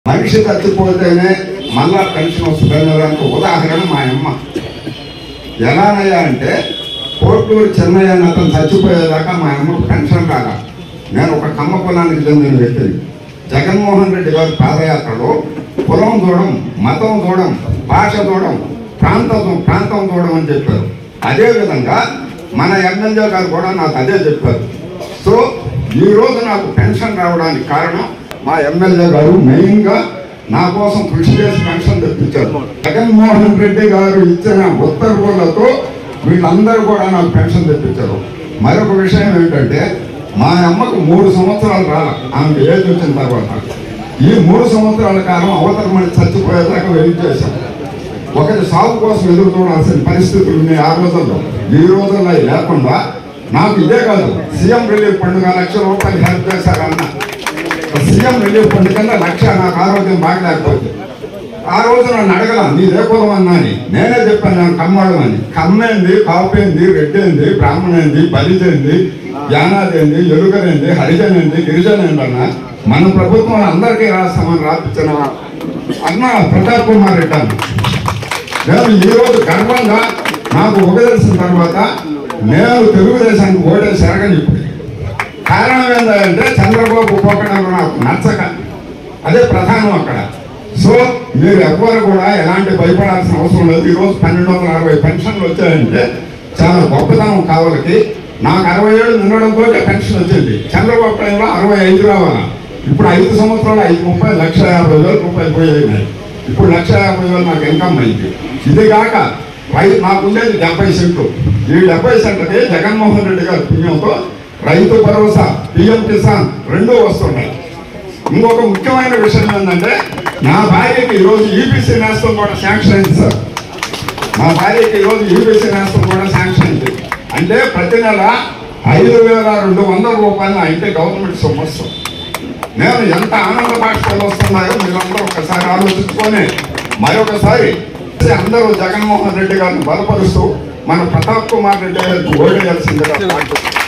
మనిషి చచ్చిపోతేనే మళ్ళా పెన్షన్ వస్తుందనే దానికి ఉదాహరణ మా అమ్మ ఎలానయ్యా అంటే కోట్లూరు చెన్నయ్య అని అతను చచ్చిపోయేదాకా మా అమ్మకు పెన్షన్ రాగా నేను ఒక కమ్మ కులానికి చెందిన వ్యక్తిని జగన్మోహన్ రెడ్డి గారి పాదయాత్రలో కులం చూడడం మతం చూడడం భాష చూడడం ప్రాంతం ప్రాంతం చూడడం అని చెప్పారు అదేవిధంగా మన ఎమ్మెల్యే గారు కూడా నాకు అదే చెప్పారు సో ఈ రోజు నాకు పెన్షన్ రావడానికి కారణం మా ఎమ్మెల్యే గారు మెయిన్గా నా కోసం కృషి చేసి పెన్షన్ తెప్పించారు జగన్మోహన్ రెడ్డి గారు ఇచ్చిన ఉత్తర్వులతో వీళ్ళందరూ కూడా నాకు పెన్షన్ తెప్పించారు మరొక విషయం ఏంటంటే మా అమ్మకు మూడు సంవత్సరాలు రాల ఆమెకు ఏజ్ వచ్చిన తర్వాత ఈ మూడు సంవత్సరాల కాలం అవతరమని చచ్చిపోయేదాకా వెయిట్ చేశాం ఒకటి సాగు కోసం ఎదురు చూడాల్సిన పరిస్థితులు ఉన్నాయి ఆ రోజుల్లో ఈ రోజుల్లో అవి లేకుండా నాకు ఇదే కాదు సీఎం రిలీఫ్ పండుగ లక్ష రూపాయలు హెల్ప్ చేశారన్న సీఎం రిలీఫ్ పండుగ కింద లక్ష నాకు ఆరోగ్యం బాగలేకపోతే ఆ రోజు నన్ను అడగల నీదే కులం అన్నా అని నేనే చెప్పాను నేను కమ్మడం అని కమ్మేంది కాపేంది రెడ్డేంది బ్రాహ్మణేంది బలిదేంది యానాదేంది ఎలుగరేంది హరిజనేంది గిరిజనేంది అన్న మన ప్రభుత్వం అందరికీ రాస్తామని రాపించిన అన్న ప్రతాప్ కుమార్ రెడ్డి అన్న నేను ఈ రోజు గర్వంగా నాకు ఉపదేశించిన తర్వాత నేను తెలుగుదేశానికి ఓటేసి ఎరగని ఇప్పుడు కారణం ఏంటంటే చంద్రబాబు పోకడం నాకు నచ్చక అదే ప్రధానం అక్కడ సో మీరు ఎవ్వరు కూడా ఎలాంటి భయపడాల్సిన అవసరం లేదు ఈరోజు పన్నెండు వందల అరవై పెన్షన్లు వచ్చాయంటే చాలా గొప్పతనం కావాలకి నాకు అరవై ఏళ్ళు నిండడంతో పెన్షన్ వచ్చింది చంద్రబాబు టైంలో అరవై ఐదు రావాలా ఇప్పుడు ఐదు సంవత్సరాలు ఐదు ముప్పై లక్ష యాభై వేల రూపాయలు పోయాయి ఇప్పుడు లక్ష యాభై వేలు నాకు ఇన్కమ్ అయింది ఇది కాక రైతు నాకు ఉండేది డెబ్బై సెంట్లు ఈ డెబ్బై సెంట్లకి జగన్మోహన్ రెడ్డి గారి పుణ్యంతో రైతు భరోసా పిఎం కిసాన్ రెండూ వస్తున్నాయి ఇంకొక ముఖ్యమైన విషయం ఏంటంటే నా భార్యకి ఈరోజు ఈబీసీ నేస్తం కూడా శాంక్షన్ అయింది సార్ మా భార్యకి ఈరోజు ఈబీసీ నేస్తం కూడా శాంక్షన్ అయింది అంటే ప్రతి నెల ఐదు వేల రెండు వందల రూపాయలు నా ఇంటి గవర్నమెంట్ సొమ్ము వస్తుంది నేను ఎంత ఆనంద బాష్పాలు వస్తున్నాయో మీరందరూ ఒకసారి ఆలోచించుకొని మరొకసారి అందరూ జగన్మోహన్ రెడ్డి గారిని బలపరుస్తూ మన ప్రతాప్ కుమార్ రెడ్డి గారికి ఓటేయాల్సిందిగా